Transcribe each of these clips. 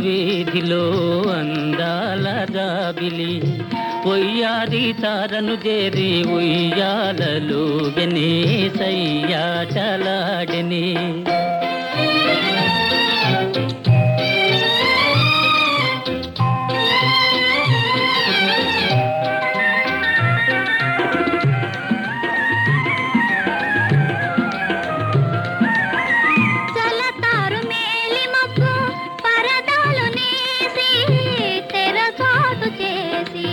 వీధిలో అందాల జాబిలి ఒయ్యాది తారను చేరి ఉయ్యాలలో గనే సయ్యాటలాడని జలతారు మేలి మబ్బు పరదాలు నేసి తెరచాటు చేసి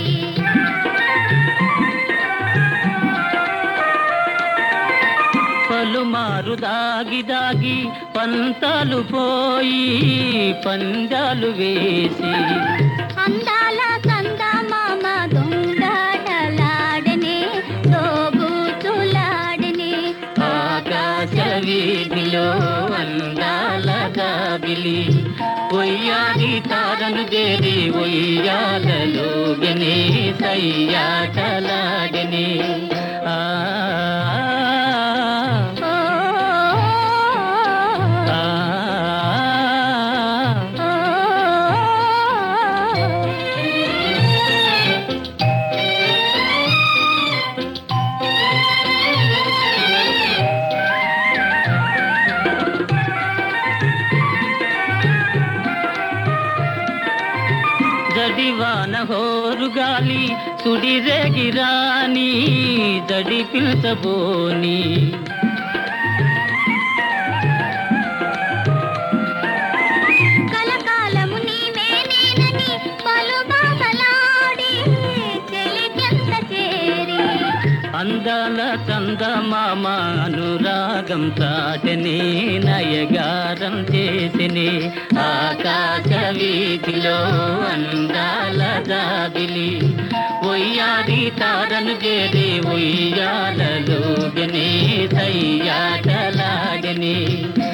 పలుమారు దాగి దాగి పంతాలు పోయి పందాలు వేసి అందాల చందమామ దొంగటలాడనే దోబూచులాడనే ఆకాశ వీధిలో అందాల గాబిలి ఒయ్యాది తారను చేరి ఒయ్యాలలో గనే సయ్యాటలాడని ఆ ఓ, ఆ, ఓ, జడివాన హోరు గాలి సుడిరేగిరాని జడి పిలుచబోని కలకాలము నీవే నేనని పలు బాసలాడి చెలికెంత చేరి అందాల చందమామ అనురాగం చాటని నయగారం చేసిని ఆకాశ వీధిలో అందాల జాబిలి ఒయ్యాది తారను చేరి ఉయ్యాలలో గనే సయ్యాటలాడని